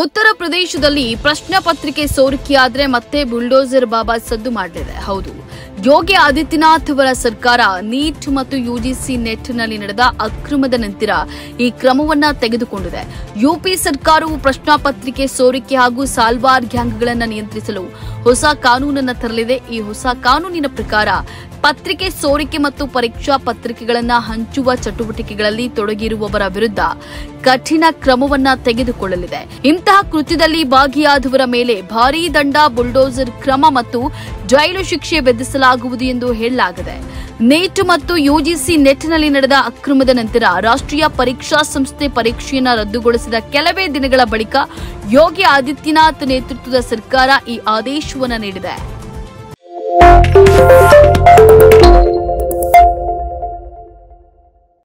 ಉತ್ತರ ಪ್ರದೇಶದಲ್ಲಿ ಪ್ರಶ್ನೆ ಪತ್ರಿಕೆ ಸೋರಿಕೆಯಾದ್ರೆ ಮತ್ತೆ ಬುಲ್ಡೋಸರ್ ಬಾಬಾ ಸದ್ದು ಮಾಡಲಿದೆ ಹೌದು ಯೋಗಿ ಆದಿತ್ಯನಾಥ್ ಅವರ ಸರ್ಕಾರ ನೀಟ್ ಮತ್ತು ಯುಜಿಸಿ ನೆಟ್ನಲ್ಲಿ ನಡೆದ ಅಕ್ರಮದ ನಂತರ ಈ ಕ್ರಮವನ್ನ ತೆಗೆದುಕೊಂಡಿದೆ ಯುಪಿ ಸರ್ಕಾರವು ಪ್ರಶ್ನಾ ಪತ್ರಿಕೆ ಸೋರಿಕೆ ಹಾಗೂ ಸಾಲ್ವಾರ್ ಗ್ಯಾಂಗ್ಗಳನ್ನು ನಿಯಂತ್ರಿಸಲು ಹೊಸ ಕಾನೂನನ್ನ ತರಲಿದೆ ಈ ಹೊಸ ಕಾನೂನಿನ ಪ್ರಕಾರ ಪತ್ರಿಕೆ ಸೋರಿಕೆ ಮತ್ತು ಪರೀಕ್ಷಾ ಪತ್ರಿಕೆಗಳನ್ನ ಹಂಚುವ ಚಟುವಟಿಕೆಗಳಲ್ಲಿ ತೊಡಗಿರುವವರ ವಿರುದ್ಧ ಕಠಿಣ ಕ್ರಮವನ್ನ ತೆಗೆದುಕೊಳ್ಳಲಿದೆ ಇಂತಹ ಕೃತ್ಯದಲ್ಲಿ ಭಾಗಿಯಾದವರ ಮೇಲೆ ಭಾರೀ ದಂಡ ಬುಲ್ಡೋಸರ್ ಕ್ರಮ ಮತ್ತು ಜೈಲು ಶಿಕ್ಷೆ ವಿಧಿಸಲಾಗುವುದು ಎಂದು ಹೇಳಲಾಗಿದೆ ನೀಟ್ ಮತ್ತು ಯುಜಿಸಿ ನೆಟ್ನಲ್ಲಿ ನಡೆದ ಅಕ್ರಮದ ನಂತರ ರಾಷ್ಟ್ರೀಯ ಪರೀಕ್ಷಾ ಸಂಸ್ಥೆ ಪರೀಕ್ಷೆಯನ್ನ ರದ್ದುಗೊಳಿಸಿದ ಕೆಲವೇ ದಿನಗಳ ಬಳಿಕ ಯೋಗಿ ಆದಿತ್ಯನಾಥ್ ನೇತೃತ್ವದ ಸರ್ಕಾರ ಈ ಆದೇಶವನ್ನ ನೀಡಿದೆ